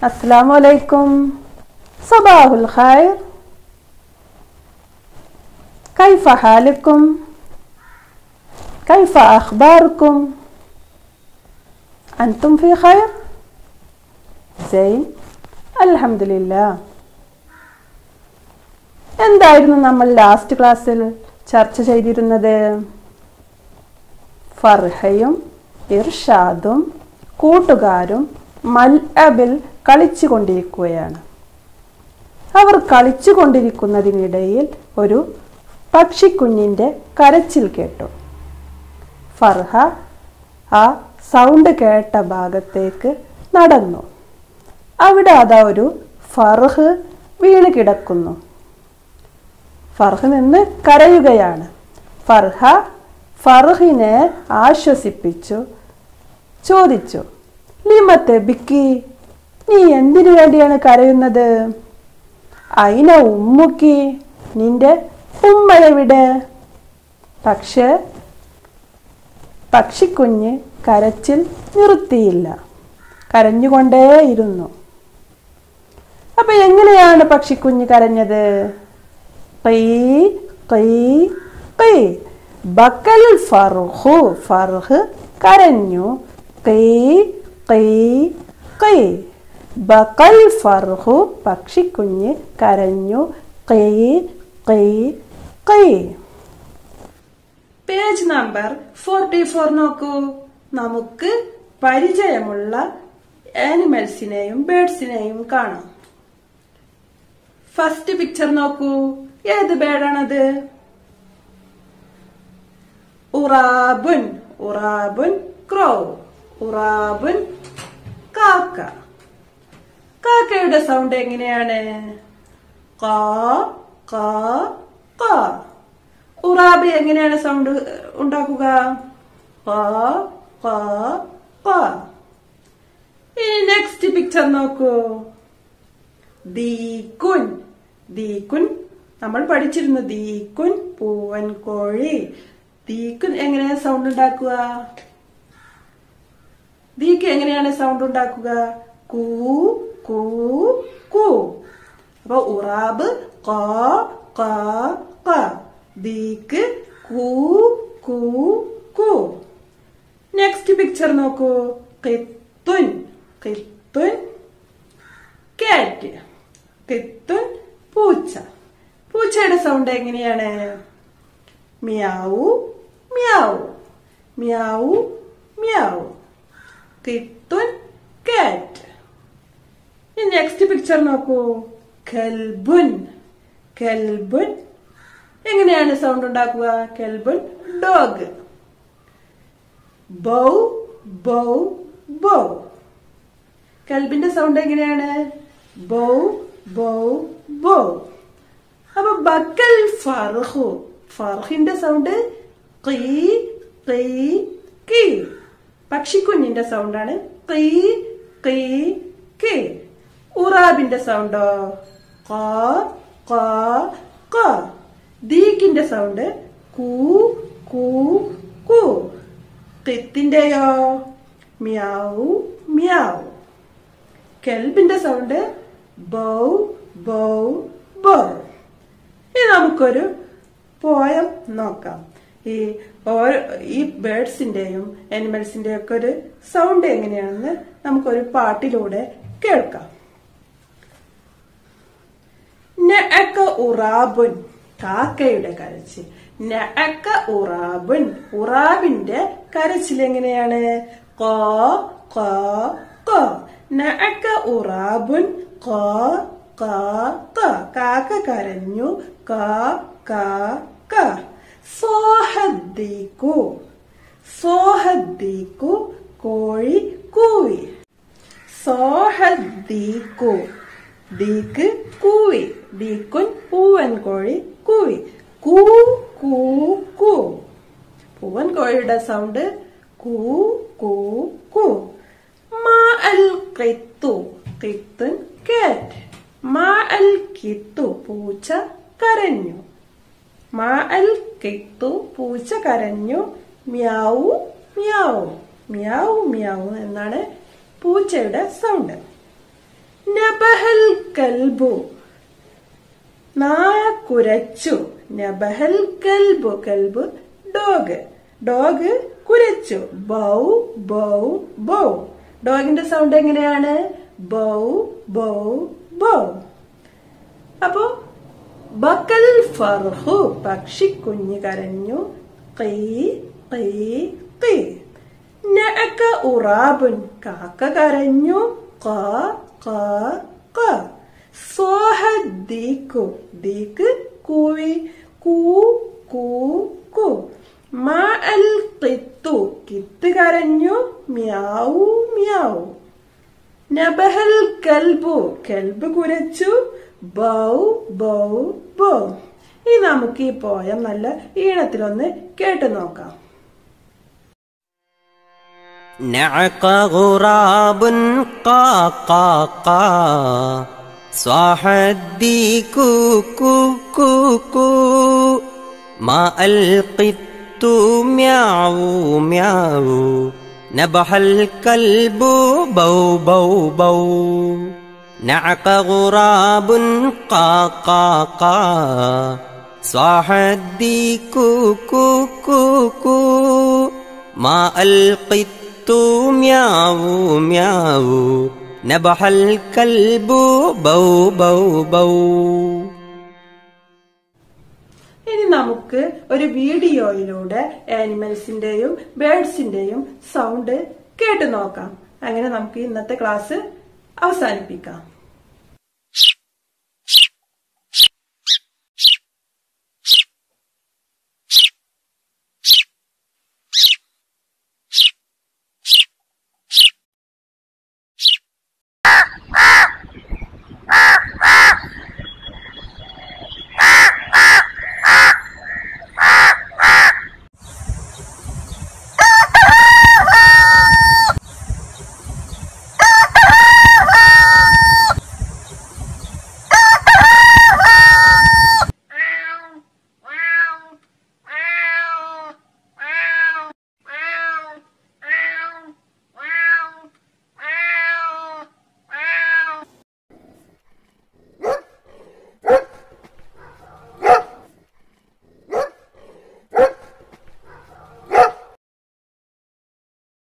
السلام عليكم صباح الخير كيف حالكم كيف أخباركم أنتم في خير زين الحمد لله എന്തായിരുന്നു നമ്മൾ ലാസ്റ്റ് ക്ലാസ്സിൽ ചർച്ച ചെയ്തിരുന്നത് ഫർഹയും ഇർഷാദും കൂട്ടുകാരും മൽഅബിൽ കളിച്ചു കൊണ്ടിരിക്കുകയാണ് അവർ കളിച്ചു കൊണ്ടിരിക്കുന്നതിനിടയിൽ ഒരു പക്ഷിക്കുഞ്ഞിൻ്റെ കരച്ചിൽ കേട്ടു ഫർഹ ആ സൗണ്ട് കേട്ട ഭാഗത്തേക്ക് നടന്നു അവിടെ അതാ ഒരു ഫർഹ് വീണ് കിടക്കുന്നു ഫർഹ് നിന്ന് കരയുകയാണ് ഫർഹ ഫർഹിനെ ആശ്വസിപ്പിച്ചു ചോദിച്ചു ലിമത്തെ ബിക്കി നീ എന്തിനു വേണ്ടിയാണ് കരയുന്നത് അയിന ഉമ്മുക്കി നിന്റെ ഉമ്മ എവിടെ പക്ഷേ പക്ഷിക്കുഞ്ഞ് കരച്ചിൽ നിർത്തിയില്ല കരഞ്ഞുകൊണ്ടേയിരുന്നു അപ്പൊ എങ്ങനെയാണ് പക്ഷിക്കുഞ്ഞ് കരഞ്ഞത് കൈ കൈ കൈ ബക്കൽ ഫർഹു ഫർഹ് കരഞ്ഞു കൈ കൈ കൈ ബക്കൽ ഫർഹു പക്ഷിക്കുഞ്ഞ് കരഞ്ഞു കൈ കൈ കൈ പേജ് നമ്പർ ഫോർട്ടി ഫോർ നോക്കൂ നമുക്ക് പരിചയമുള്ള ആനിമൽസിനെയും ബേർഡ്സിനെയും കാണാം ഫസ്റ്റ് പിക്ചർ നോക്കൂ ഏത് ബേർഡാണത് ഉറാബുൻ ഉറാബുൻ ക്രോ ഉറാബുൻ കാക്ക കാക്കയുടെ സൗണ്ട് എങ്ങനെയാണ് കാ കാ കാ ഉറാബ് എങ്ങനെയാണ് സൗണ്ട് ഉണ്ടാക്കുക കാ കാ കാ ഇനി നെക്സ്റ്റ് പിക്ചർ നോക്കൂ ദീക്കുൻ ദീക്കുൻ നമ്മൾ പഠിച്ചിരുന്നു ദീക്കുൻ പൂവൻ കോഴി ദീക്കുൻ എങ്ങനെയാണ് സൗണ്ട് ഉണ്ടാക്കുക ദീക്ക് എങ്ങനെയാണ് സൗണ്ട് ഉണ്ടാക്കുക കൂ കൂ കൂ അപ്പൊ ഉറാബ് കാ കാ കാ ദീക്ക് കൂ കൂ കൂ നെക്സ്റ്റ് പിക്ചർ നോക്കൂ കിത്തുൻ കിത്തുൻ കാറ്റ് കിത്തുൻ പൂച്ച പൂച്ചയുടെ സൗണ്ട് എങ്ങനെയാണ് മ്യാവു മ്യാവു മ്യാവു മ്യാവു കിത്തുൻ കാറ്റ് ഇനി നെക്സ്റ്റ് പിക്ചർ നോക്കൂ കെൽബുൻ കെൽബുൻ എങ്ങനെയാണ് സൗണ്ട് ഉണ്ടാക്കുക കെൽബുൻ ഡോഗ് ബൗ ബൗ ബൗ കൽബിന്റെ സൗണ്ട് എങ്ങനെയാണ് ബൗ ബൗ ബൗ അപ്പൊ ബക്കൽ ഫർഹു ഫർഹിന്റെ സൗണ്ട് കീ കീ കീ പക്ഷിക്കുഞ്ഞിന്റെ സൗണ്ടാണ് കീ കീ കീ ഉറാബിന്റെ സൗണ്ടോ കാ കാ കാ ദീക്കിന്റെ സൗണ്ട് കൂ കൂ കൂ കിത്തിന്റെയോ മ്യാവു മ്യാവു കെൽബിന്റെ സൗണ്ട് ബൗ ബൗ ബൗ ഇനി നമുക്കൊരു പോയം നോക്കാം ഈ ഓരോ ഈ ബേർഡ്സിന്റെയും ആനിമൽസിന്റെയും ഒക്കെ ഒരു സൗണ്ട് എങ്ങനെയാണെന്ന് നമുക്കൊരു പാട്ടിലൂടെ കേൾക്കാം നഅക ഉറാബുൻ കാക്കയുടെ കരച്ചിൽ നഅക ഉറാബുൻ ഉറാബിന്റെ കരച്ചിൽ എങ്ങനെയാണ് കോ കോ കോ നഅക ഉറാബുൻ കോ കാ കാ കാക്ക കരഞ്ഞു കാ കാ കാ സോഹദ്ദീക്കു സോഹദ്ദീക്കു കോഴി കൂവി സോഹദ്ദീക്കു ദീക്ക് കൂവി ദീക്കുൻ പൂവൻ കോഴി കൂവി കൂ കൂ കൂ പൂവൻ കോഴിയുടെ സൗണ്ട് കൂ കൂ കൂ മാ അൽ കിത്തു കിത്തുൻ കാറ്റ് മാ അൽ കിത്തു പൂച്ച കരഞ്ഞു മാ അൽ കിത്തു പൂച്ച കരഞ്ഞു മ്യാവു മ്യാവു മ്യാവു മ്യാവു എന്നാണ് പൂച്ചയുടെ സൗണ്ട് നബഹൽ കൽബു നായ കുരച്ചു നബഹൽ കൽബു കൽബു ഡോഗ് ഡോഗ് കുരച്ചു ബൗ ബൗ ബൗ ഡോഗിന്റെ സൗണ്ട് എങ്ങനെയാണ് ബൗ ബൗ ബൗ അപ്പോ ബക്കൽ ഫർഹു പക്ഷി കുഞ്ഞ് കരഞ്ഞു കൈ കൈ കൈ നഅക ഉറാബുൻ കാക്ക കരഞ്ഞു ക ക ക സോഹ ദീക്കു ദീക്ക് കൂവി കൂ കൂ കൂ മാ അൽ കിത്തു കിത്ത് കരഞ്ഞു മ്യാവു മ്യാവു നബഹൽ കൽബു കൽബ് കുരച്ചു ബൗ ബൗ ബൗ ഇനി നമുക്ക് ഈ പോയം നല്ല ഈണത്തിലൊന്ന് കേട്ടു നോക്കാം نعق غراب قا قا قا صاح الديك كو كو كو ما القط مياو مياو نبح الكلب بو بو بو نعق غراب قا قا قا صاح الديك كو كو كو ما القط مياو مياو نبح الكلب بو بو بو ഇനി നമുക്ക് ഒരു വീഡിയോയിലൂടെ ആനിമൽസിന്റെയും ബേർഡ്സിന്റെയും സൗണ്ട് കേട്ടു നോക്കാം അങ്ങനെ നമുക്ക് ഇന്നത്തെ ക്ലാസ് അവസാനിപ്പിക്കാം